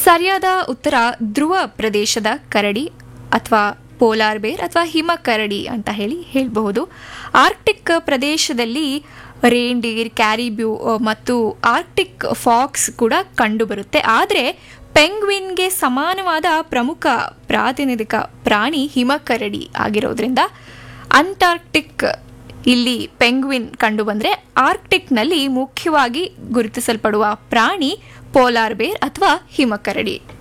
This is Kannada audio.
ಸರಿಯಾದ ಉತ್ತರ ಧ್ರುವ ಪ್ರದೇಶದ ಕರಡಿ ಅಥವಾ ಪೋಲಾರ್ ಬೇರ್ ಅಥವಾ ಹಿಮ ಕರಡಿ ಅಂತ ಹೇಳಿ ಹೇಳಬಹುದು ಆರ್ಕ್ಟಿಕ್ ಪ್ರದೇಶದಲ್ಲಿ ರೇಂಡೀರ್ ಕ್ಯಾರಿಬ್ಯೂ ಅ, ಮತ್ತು ಆರ್ಕ್ಟಿಕ್ ಫಾಕ್ಸ್ ಕೂಡ ಕಂಡುಬರುತ್ತೆ ಆದರೆ ಪೆಂಗ್ವಿನ್ಗೆ ಸಮಾನವಾದ ಪ್ರಮುಖ ಪ್ರಾತಿನಿಧಿಕ ಪ್ರಾಣಿ ಹಿಮಕರಡಿ ಆಗಿರೋದ್ರಿಂದ ಅಂಟಾರ್ಕ್ಟಿಕ್ ಇಲ್ಲಿ ಪೆಂಗ್ವಿನ್ ಕಂಡುಬಂದ್ರೆ ಆರ್ಕ್ಟಿಕ್ನಲ್ಲಿ ಮುಖ್ಯವಾಗಿ ಗುರುತಿಸಲ್ಪಡುವ ಪ್ರಾಣಿ ಪೋಲಾರ್ ಬೇರ್ ಅಥವಾ ಹಿಮಕರಡಿ